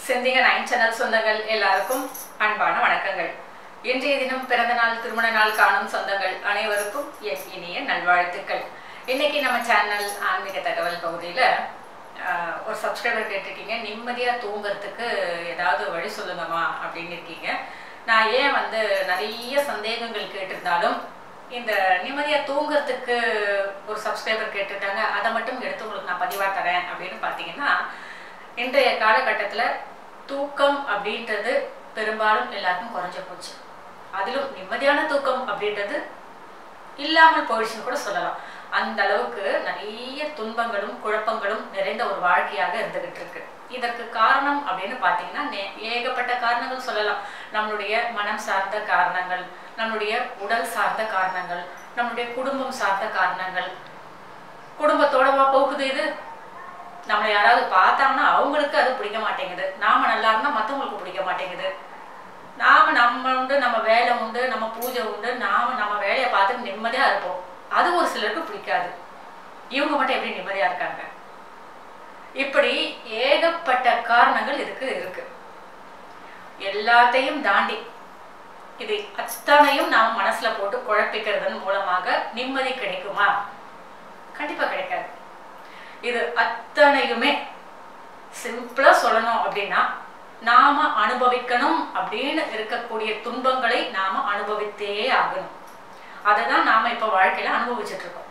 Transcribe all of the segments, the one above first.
செந்திங்க nine channel சொந்தங்கள் எல்லாருக்கும் அன்பான வணக்கங்கள் இன்றைய தினம் பிறந்த நாள் திருமண நாள் காணும் சொந்தங்கள் அனைவருக்கும் என் இனிய நல்வாழ்த்துக்கள் இன்னைக்கு நம்ம சேனல் ஆன்மீக தகவல் பகுதியில் ஒரு சப்ஸ்கிரைபர் கேட்டிருக்கீங்க நிம்மதியாக தூங்குறதுக்கு ஏதாவது வழி சொல்லுங்கம்மா அப்படின்னு இருக்கீங்க நான் ஏன் வந்து நிறைய சந்தேகங்கள் கேட்டிருந்தாலும் இந்த நிம்மதியாக தூங்குறதுக்கு ஒரு சப்ஸ்கிரைபர் கேட்டிருக்காங்க அதை மட்டும் எடுத்து உங்களுக்கு நான் பதிவாக தரேன் அப்படின்னு பார்த்தீங்கன்னா இன்றைய காலகட்டத்தில் தூக்கம் அப்படின்றது பெரும்பாலும் எல்லாருக்கும் குறைஞ்ச போச்சு அதிலும் நிம்மதியான தூக்கம் அப்படின்றது இல்லாமல் போயிடுச்சுன்னு கூட சொல்லலாம் அந்த அளவுக்கு நிறைய துன்பங்களும் குழப்பங்களும் நிறைந்த ஒரு வாழ்க்கையாக இருந்துகிட்டு இருக்கு இதற்கு காரணம் அப்படின்னு பார்த்தீங்கன்னா நே- ஏகப்பட்ட காரணங்கள் சொல்லலாம் நம்மளுடைய மனம் சார்ந்த காரணங்கள் நம்மளுடைய உடல் சார்ந்த காரணங்கள் நம்மளுடைய குடும்பம் சார்ந்த காரணங்கள் குடும்பத்தோடவா போகுது இது நம்மளை யாராவது பார்த்தாங்கன்னா அவங்களுக்கு அது பிடிக்க மாட்டேங்குது நாம நல்லா இருந்தா மற்றவங்களுக்கு பிடிக்க மாட்டேங்குது நாம நம்ம உண்டு நம்ம வேலை உண்டு நம்ம பூஜை உண்டு நாம நம்ம வேலையை பார்த்து நிம்மதியா இருப்போம் அது ஒரு சிலருக்கு பிடிக்காது இவங்க மட்டும் எப்படி நிம்மதியா இருக்காங்க இப்படி ஏகப்பட்ட காரணங்கள் இதுக்கு இருக்கு எல்லாத்தையும் தாண்டி இது அத்தனையும் நாம் மனசுல போட்டு குழப்பிக்கிறதன் மூலமாக நிம்மதி கிடைக்குமா கண்டிப்பா கிடைக்காது இது அத்தனையுமே சிம்பிளா சொல்லணும் அப்படின்னா நாம அனுபவிக்கணும் அப்படின்னு இருக்கக்கூடிய துன்பங்களை நாம அனுபவித்தே ஆகணும் அதை தான் நாம இப்ப வாழ்க்கையில அனுபவிச்சுட்டு இருக்கோம்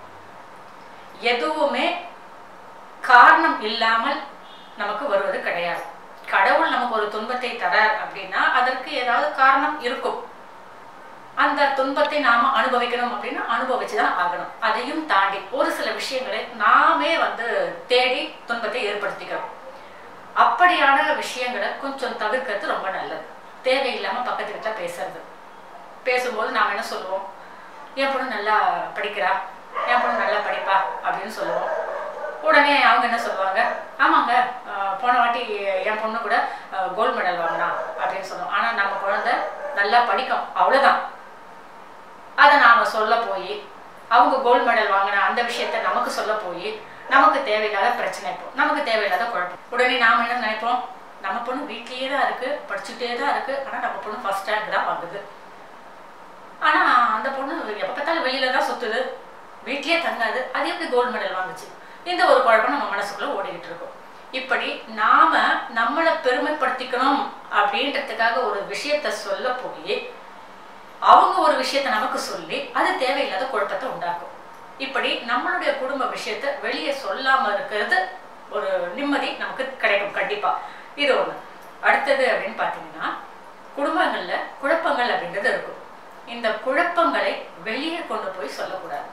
எதுவுமே காரணம் இல்லாமல் நமக்கு வருவது கிடையாது கடவுள் நமக்கு ஒரு துன்பத்தை தரார் அப்படின்னா அதற்கு ஏதாவது காரணம் இருக்கும் அந்த துன்பத்தை நாம அனுபவிக்கணும் அப்படின்னா அனுபவிச்சுதான் ஆகணும் அதையும் தாண்டி ஒரு சில விஷயங்களை நாமே வந்து தேடி துன்பத்தை ஏற்படுத்திக்கிறோம் அப்படியான விஷயங்களை கொஞ்சம் தவிர்க்கிறது ரொம்ப நல்லது தேவையில்லாம பக்கத்து வீட்டுல பேசுறது பேசும்போது நாம என்ன சொல்லுவோம் என் பொண்ணு நல்லா படிக்கிறா என் பொண்ணு நல்லா படிப்பா அப்படின்னு சொல்லுவோம் உடனே அவங்க என்ன சொல்லுவாங்க ஆமாங்க அஹ் போன வாட்டி என் பொண்ணு கூட கோல்டு மெடல் வாங்கினா அப்படின்னு சொல்லுவோம் ஆனா நம்ம குழந்தை நல்லா படிக்கும் அவ்வளவுதான் அதை நாம சொல்ல போய் அவங்க கோல்டு மெடல் வாங்கின அந்த விஷயத்த நமக்கு சொல்ல போய் நமக்கு தேவையில்லாத பிரச்சனை இப்போ நமக்கு தேவையில்லாத குழப்பம் உடனே நாம என்ன நினைப்போம் நம்ம பொண்ணு வீட்லயே தான் இருக்கு படிச்சுட்டே தான் இருக்கு ஆனா நம்ம பொண்ணு ஃபர்ஸ்ட் ரேங்க் தான் வாங்குது ஆனா அந்த பொண்ணு எப்ப பார்த்தாலும் வெளியில தான் சுத்துது வீட்லயே தங்காது அது எப்படி கோல்டு மெடல் வாங்குச்சு இந்த ஒரு குழப்பம் நம்ம மனசுக்குள்ள ஓடிக்கிட்டு இருக்கும் இப்படி நாம நம்மளை பெருமைப்படுத்திக்கணும் அப்படின்றதுக்காக ஒரு விஷயத்த சொல்ல போய் அவங்க ஒரு விஷயத்த நமக்கு சொல்லி அது தேவையில்லாத குழப்பத்தை உண்டாக்கும் இப்படி நம்மளுடைய குடும்ப விஷயத்த வெளியே சொல்லாம இருக்கிறது ஒரு நிம்மதி நமக்கு கிடைக்கும் கண்டிப்பா இது ஒண்ணு அடுத்தது அப்படின்னு பாத்தீங்கன்னா குடும்பங்கள்ல குழப்பங்கள் அப்படின்றது இருக்கும் இந்த குழப்பங்களை வெளியே கொண்டு போய் சொல்லக்கூடாது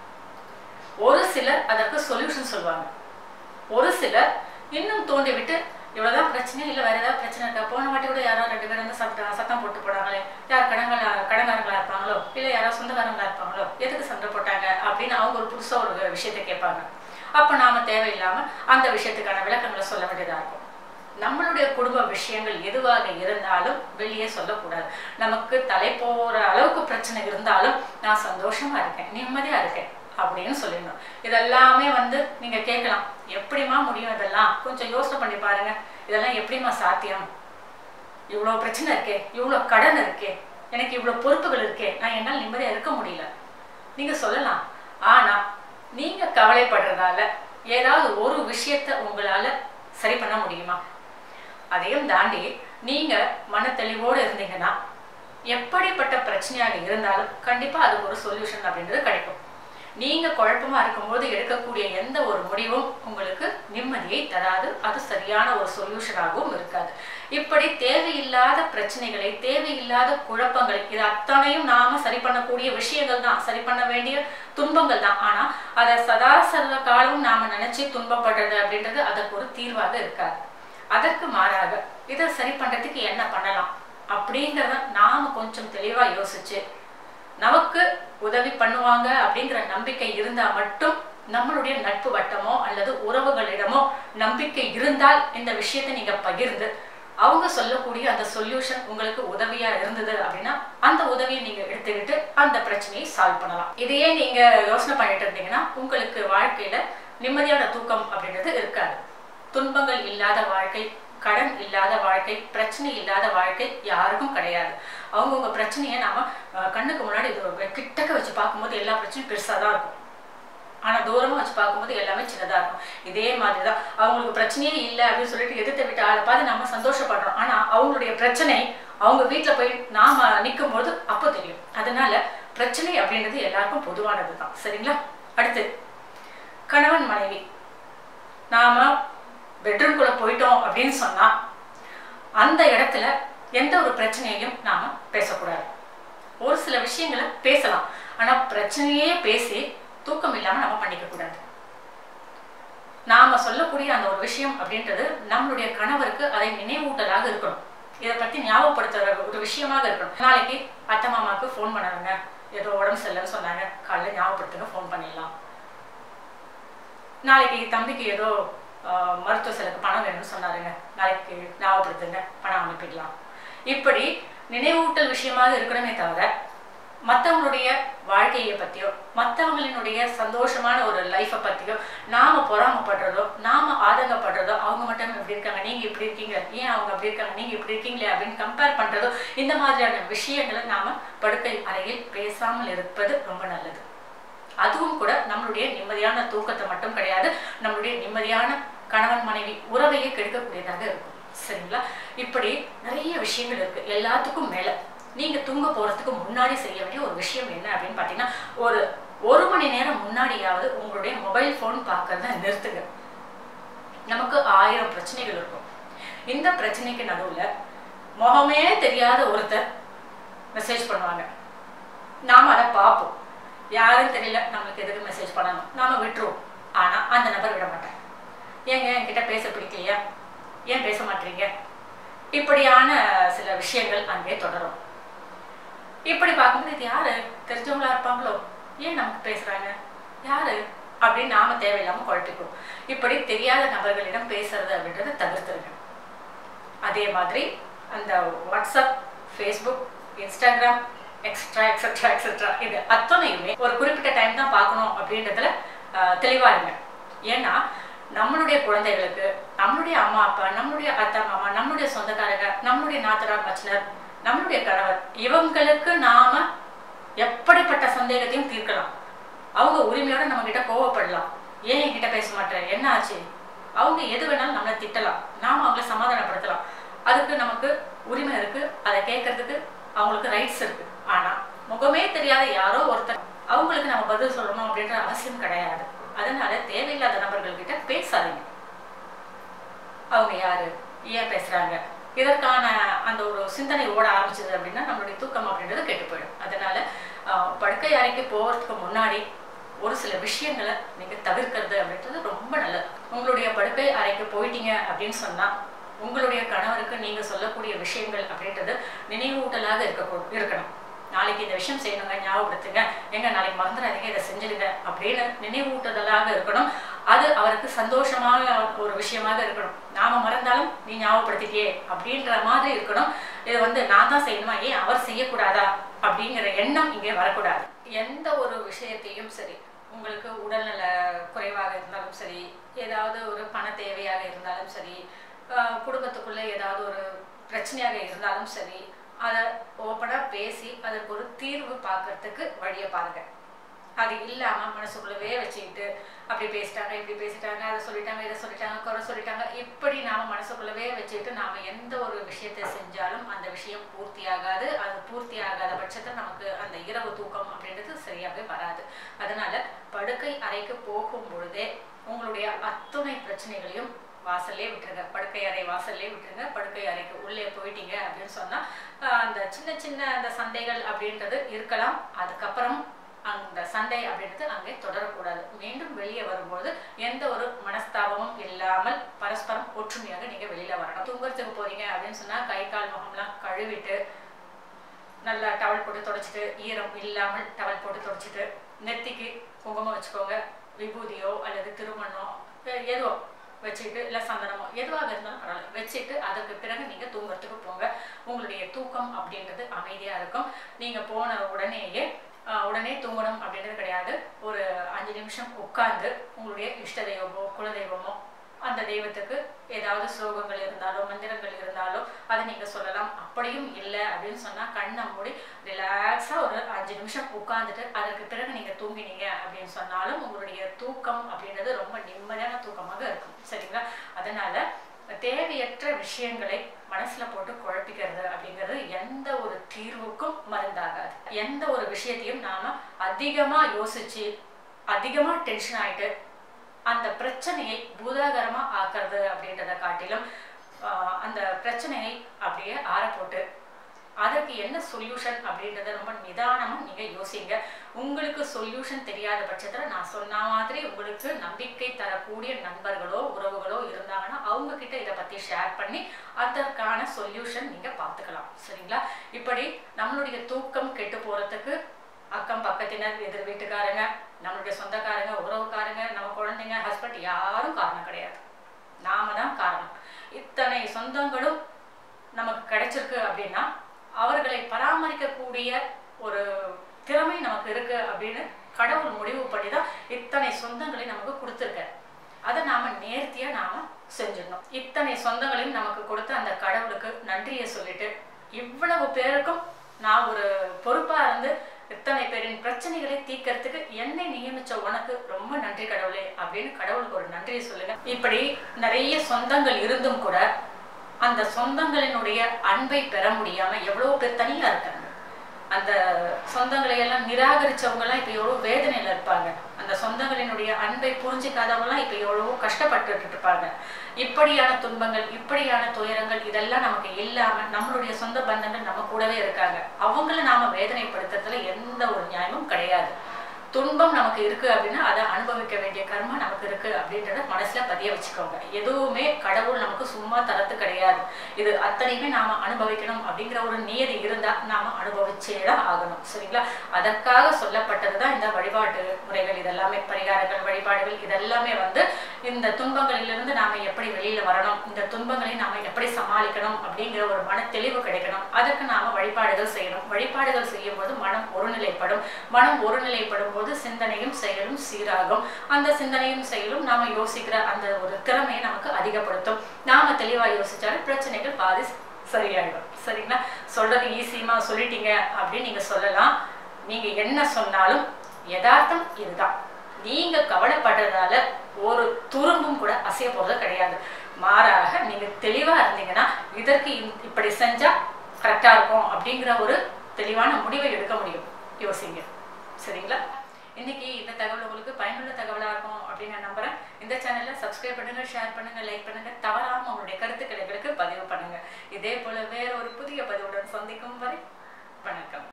ஒரு சிலர் அதற்கு சொல்யூஷன் சொல்லுவாங்க ஒரு சிலர் இன்னும் தூண்டி விட்டு இவ்வளவுதான் பிரச்சனை இல்ல வேற ஏதாவது பிரச்சனை இருக்கா போன வாட்டி கூட யாரோ ரெண்டு பேரும் வந்து சத்தம் சத்தம் போட்டு போனாங்களே யார் கடங்களா கடங்காரங்களா இருப்பாங்களோ இல்ல யாரோ சொந்தக்காரங்களா இருப்பாங்களோ எதுக்கு சண்டை போட்டாங்க அப்படின்னு அவங்க ஒரு புதுசா ஒரு விஷயத்தை கேட்பாங்க அப்ப நாம தேவையில்லாம அந்த விஷயத்துக்கான விளக்கங்களை சொல்ல வேண்டியதா இருக்கும் நம்மளுடைய குடும்ப விஷயங்கள் எதுவாக இருந்தாலும் வெளியே சொல்லக்கூடாது நமக்கு தலை போற அளவுக்கு பிரச்சனை இருந்தாலும் நான் சந்தோஷமா இருக்கேன் நிம்மதியா இருக்கேன் அப்படின்னு சொல்லிடணும் இதெல்லாமே வந்து நீங்க கேட்கலாம் எப்படிம்மா முடியும் இதெல்லாம் கொஞ்சம் யோசனை பண்ணி பாருங்க இதெல்லாம் எப்படிம்மா சாத்தியம் இவ்வளோ பிரச்சனை இருக்கே இவ்வளோ கடன் இருக்கே எனக்கு இவ்வளோ பொறுப்புகள் இருக்கே நான் என்னால் நிம்மதியா இருக்க முடியல நீங்க சொல்லலாம் ஆனா நீங்க கவலைப்படுறதால ஏதாவது ஒரு விஷயத்த உங்களால சரி பண்ண முடியுமா அதையும் தாண்டி நீங்க மன தெளிவோடு இருந்தீங்கன்னா எப்படிப்பட்ட பிரச்சனையாக இருந்தாலும் கண்டிப்பா அதுக்கு ஒரு சொல்யூஷன் அப்படின்றது கிடைக்கும் நீங்க குழப்பமா இருக்கும்போது எடுக்கக்கூடிய எந்த ஒரு முடிவும் உங்களுக்கு நிம்மதியை தராது அது சரியான ஒரு சொல்யூஷனாகவும் இருக்காது இப்படி தேவையில்லாத பிரச்சனைகளை தேவையில்லாத குழப்பங்களை இது அத்தனையும் நாம சரி பண்ணக்கூடிய விஷயங்கள் தான் சரி பண்ண வேண்டிய துன்பங்கள் தான் ஆனா அதை சதா சர்வ காலம் நாம நினைச்சு துன்பப்படுறது அப்படின்றது அதற்கு ஒரு தீர்வாக இருக்காது அதற்கு மாறாக இதை சரி பண்றதுக்கு என்ன பண்ணலாம் அப்படிங்கிறத நாம கொஞ்சம் தெளிவா யோசிச்சு நமக்கு உதவி பண்ணுவாங்க அப்படிங்கிற நம்பிக்கை இருந்தா மட்டும் நம்மளுடைய நட்பு வட்டமோ அல்லது உறவுகளிடமோ நம்பிக்கை இருந்தால் இந்த விஷயத்தை நீங்க பகிர்ந்து அவங்க சொல்லக்கூடிய அந்த சொல்யூஷன் உங்களுக்கு உதவியா இருந்தது அப்படின்னா அந்த உதவியை நீங்க எடுத்துக்கிட்டு அந்த பிரச்சனையை சால்வ் பண்ணலாம் இதையே நீங்க யோசனை பண்ணிட்டு இருந்தீங்கன்னா உங்களுக்கு வாழ்க்கையில நிம்மதியான தூக்கம் அப்படின்றது இருக்காது துன்பங்கள் இல்லாத வாழ்க்கை கடன் இல்லாத வாழ்க்கை பிரச்சனை இல்லாத வாழ்க்கை யாருக்கும் கிடையாது அவங்கவுங்க பிரச்சனையை நாம அஹ், கண்ணுக்கு முன்னாடி இது ஒரு கிட்டக்க வச்சு பார்க்கும்போது எல்லா பிரச்சனையும் பெருசாக தான் இருக்கும் ஆனா தூரமா வச்சு பார்க்கும்போது எல்லாமே சின்னதா இருக்கும் இதே மாதிரி தான் அவங்களுக்கு பிரச்சனையே இல்லை அப்படின்னு சொல்லிட்டு எதிர்த்து விட்டு ஆளை பார்த்து நம்ம சந்தோஷப்படுறோம் ஆனா அவங்களுடைய பிரச்சனை அவங்க வீட்டுல போய் நாம நிற்கும் போது அப்போ தெரியும் அதனால பிரச்சனை அப்படின்றது எல்லாருக்கும் பொதுவானது தான் சரிங்களா அடுத்து கணவன் மனைவி நாம பெட்ரூம்குள்ள போயிட்டோம் அப்படின்னு சொன்னா அந்த இடத்துல எந்த ஒரு பிரச்சனையையும் நாம பேசக்கூடாது ஒரு சில விஷயங்களை பேசலாம் ஆனா பிரச்சனையே பேசி தூக்கம் இல்லாம நம்ம பண்ணிக்க கூடாது நாம சொல்லக்கூடிய அந்த ஒரு விஷயம் அப்படின்றது நம்மளுடைய கணவருக்கு அதை நினைவூட்டலாக இருக்கணும் இதை பத்தி ஞாபகப்படுத்துற ஒரு விஷயமாக இருக்கணும் நாளைக்கு அத்தை மாமாவுக்கு ஃபோன் பண்ணாங்க ஏதோ உடம்பு சரியில்லைன்னு சொன்னாங்க காலைல ஞாபகப்படுத்துங்க ஃபோன் பண்ணிடலாம் நாளைக்கு தம்பிக்கு ஏதோ ஆஹ், மருத்துவ செலவுக்கு பணம் வேணும்னு சொன்னாருங்க நாளைக்கு ஞாபகப்படுத்துங்க பணம் அனுப்பிடலாம் இப்படி நினைவூட்டல் விஷயமாக இருக்கணுமே தவிர மற்றவங்களுடைய வாழ்க்கையை பற்றியோ மற்றவங்களினுடைய சந்தோஷமான ஒரு லைஃப்பை பற்றியோ நாம பொறாமப்படுறதோ நாம ஆதங்கப்படுறதோ அவங்க மட்டும் இப்படி இருக்காங்க நீங்க இப்படி இருக்கீங்க ஏன் அவங்க அப்படி இருக்காங்க நீங்க இப்படி இருக்கீங்களே அப்படின்னு கம்பேர் பண்றதோ இந்த மாதிரியான விஷயங்களை நாம படுக்கை அறையில் பேசாமல் இருப்பது ரொம்ப நல்லது அதுவும் கூட நம்மளுடைய நிம்மதியான தூக்கத்தை மட்டும் கிடையாது நம்மளுடைய நிம்மதியான கணவன் மனைவி உறவையே கெடுக்கக்கூடியதாக இருக்கும் சரிங்களா இப்படி நிறைய விஷயங்கள் இருக்கு எல்லாத்துக்கும் மேல நீங்க தூங்க போறதுக்கு முன்னாடி செய்ய வேண்டிய ஒரு விஷயம் என்ன அப்படின்னு பாத்தீங்கன்னா ஒரு ஒரு மணி நேரம் முன்னாடியாவது உங்களுடைய மொபைல் ஃபோன் பார்க்கறத நிறுத்துங்க நமக்கு ஆயிரம் பிரச்சனைகள் இருக்கும் இந்த பிரச்சனைக்கு நடுவுல முகமே தெரியாத ஒருத்தர் மெசேஜ் பண்ணுவாங்க நாம அதை பார்ப்போம் யாரும் தெரியல நம்மளுக்கு எதுக்கு மெசேஜ் பண்ணணும் நாம விட்டுருவோம் ஆனா அந்த நபர் விட மாட்டாங்க ஏங்க என்கிட்ட பேச பிடிக்கலையா ஏன் பேச மாட்டீங்க இப்படியான சில விஷயங்கள் அங்கே தொடரும் இப்படி பார்க்கும்போது இது யாரு தெரிஞ்சவங்களா இருப்பாங்களோ ஏன் நமக்கு பேசுறாங்க யாரு அப்படின்னு நாம தேவையில்லாம குழப்பிக்குவோம் இப்படி தெரியாத நபர்களிடம் பேசுறது அப்படின்றத தவிர்த்துருங்க அதே மாதிரி அந்த WhatsApp Facebook Instagram extra extra extra இது அத்தனையுமே ஒரு குறிப்பிட்ட டைம் தான் பார்க்கணும் அப்படின்றதுல ஆஹ், தெளிவா இருங்க ஏன்னா நம்மளுடைய குழந்தைகளுக்கு நம்மளுடைய அம்மா அப்பா நம்மளுடைய அத்தா மாமா நம்மளுடைய சொந்தக்காரங்க நம்மளுடைய நாத்தனார் மச்சினர் நம்மளுடைய கணவர் இவங்களுக்கு நாம எப்படிப்பட்ட சந்தேகத்தையும் தீர்க்கலாம் அவங்க உரிமையோட நம்ம கிட்ட கோவப்படலாம் ஏன் என்கிட்ட பேச மாட்டேன் என்ன ஆச்சு அவங்க எது வேணாலும் நம்மளை திட்டலாம் நாம அவங்கள சமாதானப்படுத்தலாம் அதுக்கு நமக்கு உரிமை இருக்கு அதை கேட்கறதுக்கு அவங்களுக்கு ரைட்ஸ் இருக்கு ஆனா முகமே தெரியாத யாரோ ஒருத்தர் அவங்களுக்கு நம்ம பதில் சொல்லணும் அப்படின்ற அவசியம் கிடையாது அதனால தேவையில்லாத நபர்கள் கிட்ட பேசாதீங்க அவங்க யாரு ஏன் பேசுறாங்க இதற்கான அந்த ஒரு சிந்தனை ஓட ஆரம்பிச்சது அப்படின்னா நம்மளுடைய தூக்கம் அப்படின்றது கெட்டு போயிடும் அதனால ஆஹ், படுக்கை அறைக்கு போறதுக்கு முன்னாடி ஒரு சில விஷயங்களை நீங்க தவிர்க்கிறது அப்படின்றது ரொம்ப நல்லது உங்களுடைய படுக்கை அறைக்கு போயிட்டீங்க அப்படின்னு சொன்னா உங்களுடைய கணவருக்கு நீங்க சொல்லக்கூடிய விஷயங்கள் அப்படின்றது நினைவூட்டலாக இருக்க இருக்கணும் நாளைக்கு இந்த விஷயம் செய்யணுங்க ஞாபகப்படுத்துங்க எங்க நாளைக்கு மறந்துடாதீங்க இதை செஞ்சிடுங்க அப்படின்னு நினைவூட்டுதலாக இருக்கணும் அது அவருக்கு சந்தோஷமான ஒரு விஷயமாக இருக்கணும் நாம மறந்தாலும் நீ ஞாபகப்படுத்திட்டியே அப்படின்ற மாதிரி இருக்கணும் இது வந்து நான் தான் செய்யணுமா ஏன் அவர் செய்யக்கூடாதா அப்படிங்கிற எண்ணம் இங்கே வரக்கூடாது எந்த ஒரு விஷயத்தையும் சரி உங்களுக்கு உடல்நல குறைவாக இருந்தாலும் சரி ஏதாவது ஒரு பண தேவையாக இருந்தாலும் சரி ஆஹ் குடும்பத்துக்குள்ள ஏதாவது ஒரு பிரச்சனையாக இருந்தாலும் சரி அதை ஓப்பனாக பேசி அதற்கு ஒரு தீர்வு பார்க்கறதுக்கு வழியை பாருங்க அது இல்லாம மனசுக்குள்ளவே வச்சுக்கிட்டு அப்படி பேசிட்டாங்க இப்படி பேசிட்டாங்க அதை சொல்லிட்டாங்க இதை சொல்லிட்டாங்க குறை சொல்லிட்டாங்க இப்படி நாம மனசுக்குள்ளவே வச்சுக்கிட்டு நாம எந்த ஒரு விஷயத்தை செஞ்சாலும் அந்த விஷயம் பூர்த்தி ஆகாது அது பூர்த்தி ஆகாத பட்சத்தில் நமக்கு அந்த இரவு தூக்கம் அப்படின்றது சரியாகவே வராது அதனால படுக்கை அறைக்கு போகும் பொழுதே உங்களுடைய அத்துணை பிரச்சனைகளையும் வாசல்லே விட்டுருங்க படுக்கை அறை வாசல்லே விட்டுருங்க படுக்கை அறைக்கு உள்ளே போயிட்டீங்க அப்படின்னு சொன்னா ஆஹ் அந்த சின்ன சின்ன அந்த சண்டைகள் அப்படின்றது இருக்கலாம் அதுக்கப்புறம் அந்த சண்டை அப்படின்றது அங்கே தொடரக்கூடாது மீண்டும் வெளியே வரும்போது எந்த ஒரு மனஸ்தாபமும் இல்லாமல் பரஸ்பரம் ஒற்றுமையாக நீங்க வெளியில வரணும் தூங்குறதுக்கு போறீங்க அப்படின்னு சொன்னா கை கால் முகம்லாம் கழுவிட்டு நல்லா டவல் போட்டு தொடச்சிட்டு ஈரம் இல்லாமல் டவல் போட்டு தொடச்சிட்டு நெத்திக்கு குங்குமம் வச்சுக்கோங்க விபூதியோ அல்லது திருமணம் ஏதோ வச்சுட்டு இல்லை சந்தனமோ எதுவாக இருந்தாலும் பரவாயில்ல வச்சுட்டு அதற்கு பிறகு நீங்கள் தூங்குறதுக்கு போங்க உங்களுடைய தூக்கம் அப்படின்றது அமைதியாக இருக்கும் நீங்கள் போன உடனேயே ஆஹ், உடனே தூங்கணும் அப்படின்றது கிடையாது ஒரு அஞ்சு நிமிஷம் உட்கார்ந்து உங்களுடைய இஷ்ட தெய்வமோ குலதெய்வமோ அந்த தெய்வத்துக்கு ஏதாவது ஸ்லோகங்கள் இருந்தாலோ மந்திரங்கள் இருந்தாலோ அதை நீங்க சொல்லலாம் அப்படியும் இல்லை அப்படின்னு சொன்னா கண்ணை மூடி ரிலாக்ஸா ஒரு அஞ்சு நிமிஷம் உட்கார்ந்துட்டு அதற்கு பிறகு நீங்க தூங்கினீங்க அப்படின்னு சொன்னாலும் உங்களுடைய தூக்கம் அப்படின்றது ரொம்ப நிம்மதியான தூக்கமாக இருக்கும் சரிங்களா அதனால தேவையற்ற விஷயங்களை மனசுல போட்டு குழப்பிக்கிறது அப்படிங்கிறது எந்த ஒரு தீர்வுக்கும் மருந்தாகாது எந்த ஒரு விஷயத்தையும் நாம அதிகமா யோசிச்சு அதிகமா டென்ஷன் ஆயிட்டு அந்த பிரச்சனையை பூதாகரமா ஆக்குறது அப்படின்றத காட்டிலும் ஆஹ் அந்த பிரச்சனையை அப்படியே ஆற போட்டு அதற்கு என்ன சொல்யூஷன் அப்படின்றத ரொம்ப நிதானமா நீங்க யோசிங்க உங்களுக்கு சொல்யூஷன் தெரியாத பட்சத்துல நான் சொன்ன மாதிரி உங்களுக்கு நம்பிக்கை தரக்கூடிய நண்பர்களோ உறவுகளோ இருந்தாங்கன்னா அவங்க கிட்ட இதை பத்தி ஷேர் பண்ணி அதற்கான சொல்யூஷன் நீங்க பார்த்துக்கலாம் சரிங்களா இப்படி நம்மளுடைய தூக்கம் கெட்டு போறதுக்கு அக்கம் பக்கத்தினர் எதிர் வீட்டுக்காரங்க நம்மளுடைய சொந்தக்காரங்க உறவுக்காரங்க நம்ம குழந்தைங்க ஹஸ்பண்ட் யாரும் காரணம் கிடையாது நாம தான் காரணம் இத்தனை சொந்தங்களும் நமக்கு கிடைச்சிருக்கு அப்படின்னா அவர்களை பராமரிக்கக்கூடிய ஒரு திறமை நமக்கு இருக்கு அப்படின்னு கடவுள் முடிவு பண்ணி தான் இத்தனை சொந்தங்களை நமக்கு கொடுத்துருக்காரு அதை நாம நேர்த்தியா நாம செஞ்சிடணும் இத்தனை சொந்தங்களையும் நமக்கு கொடுத்த அந்த கடவுளுக்கு நன்றியை சொல்லிட்டு இவ்வளவு பேருக்கும் நான் ஒரு பொறுப்பா இருந்து இத்தனை பேரின் பிரச்சனைகளை தீர்க்கறதுக்கு என்னை நியமிச்ச உனக்கு ரொம்ப நன்றி கடவுளே அப்படின்னு கடவுளுக்கு ஒரு நன்றியை சொல்லுங்க இப்படி நிறைய சொந்தங்கள் இருந்தும் கூட அந்த சொந்தங்களினுடைய அன்பை பெற முடியாம எவ்வளவு பேர் தனியா இருக்காங்க அந்த சொந்தங்களை எல்லாம் நிராகரிச்சவங்க எல்லாம் இப்ப எவ்வளவு வேதனையில இருப்பாங்க அந்த சொந்தங்களினுடைய அன்பை புரிஞ்சிக்காதவங்க எல்லாம் இப்ப எவ்வளவோ கஷ்டப்பட்டுட்டு இருப்பாங்க இப்படியான துன்பங்கள் இப்படியான துயரங்கள் இதெல்லாம் நமக்கு இல்லாம நம்மளுடைய சொந்த பந்தங்கள் நம்ம கூடவே இருக்காங்க அவங்கள நாம வேதனைப்படுத்துறதுல எந்த ஒரு நியாயமும் கிடையாது துன்பம் நமக்கு இருக்கு அப்படின்னா அதை அனுபவிக்க வேண்டிய கர்மா நமக்கு இருக்கு அப்படின்றத மனசுல பதிய வச்சுக்கோங்க எதுவுமே கடவுள் நமக்கு சும்மா தரத்து கிடையாது இது அத்தனையுமே நாம அனுபவிக்கணும் அப்படிங்கிற ஒரு நியதி இருந்தா நாம அனுபவிச்சே தான் ஆகணும் சரிங்களா அதற்காக சொல்லப்பட்டதுதான் இந்த வழிபாட்டு முறைகள் இதெல்லாமே பரிகாரங்கள் வழிபாடுகள் இதெல்லாமே வந்து இந்த துன்பங்களிலிருந்து நாம எப்படி வெளியில வரணும் இந்த துன்பங்களை நாம எப்படி சமாளிக்கணும் அப்படிங்கிற ஒரு மன தெளிவு கிடைக்கணும் அதற்கு நாம வழிபாடுகள் செய்யணும் வழிபாடுகள் செய்யும் போது மனம் ஒருநிலைப்படும் மனம் ஒருநிலைப்படும் போது சிந்தனையும் செயலும் சீராகும் அந்த சிந்தனையும் செயலும் நாம யோசிக்கிற அந்த ஒரு திறமையை நமக்கு அதிகப்படுத்தும் நாம தெளிவா யோசிச்சாலும் பிரச்சனைகள் பாதி சரியாயிடும் சரிங்களா சொல்றது ஈஸியமா சொல்லிட்டீங்க அப்படின்னு நீங்க சொல்லலாம் நீங்க என்ன சொன்னாலும் யதார்த்தம் இதுதான் நீங்க கவலைப்படுறதால ஒரு துரும்பும் கூட அசைய போறது கிடையாது மாறாக நீங்க தெளிவா இருந்தீங்கன்னா இதற்கு இந்த- இப்படி செஞ்சா கரெக்டா இருக்கும் அப்படிங்கிற ஒரு தெளிவான முடிவை எடுக்க முடியும் யோசிங்க சரிங்களா இன்னைக்கு இந்த தகவல் உங்களுக்கு பயனுள்ள தகவலா இருக்கும் அப்படின்னு நான் நம்புறேன் இந்த சேனலை சப்ஸ்கிரைப் பண்ணுங்க ஷேர் பண்ணுங்க லைக் பண்ணுங்க தவறாம உங்களுடைய கருத்துக்களை எங்களுக்கு பதிவு பண்ணுங்க இதே போல வேற ஒரு புதிய பதிவுடன் சந்திக்கும் வரை வணக்கம்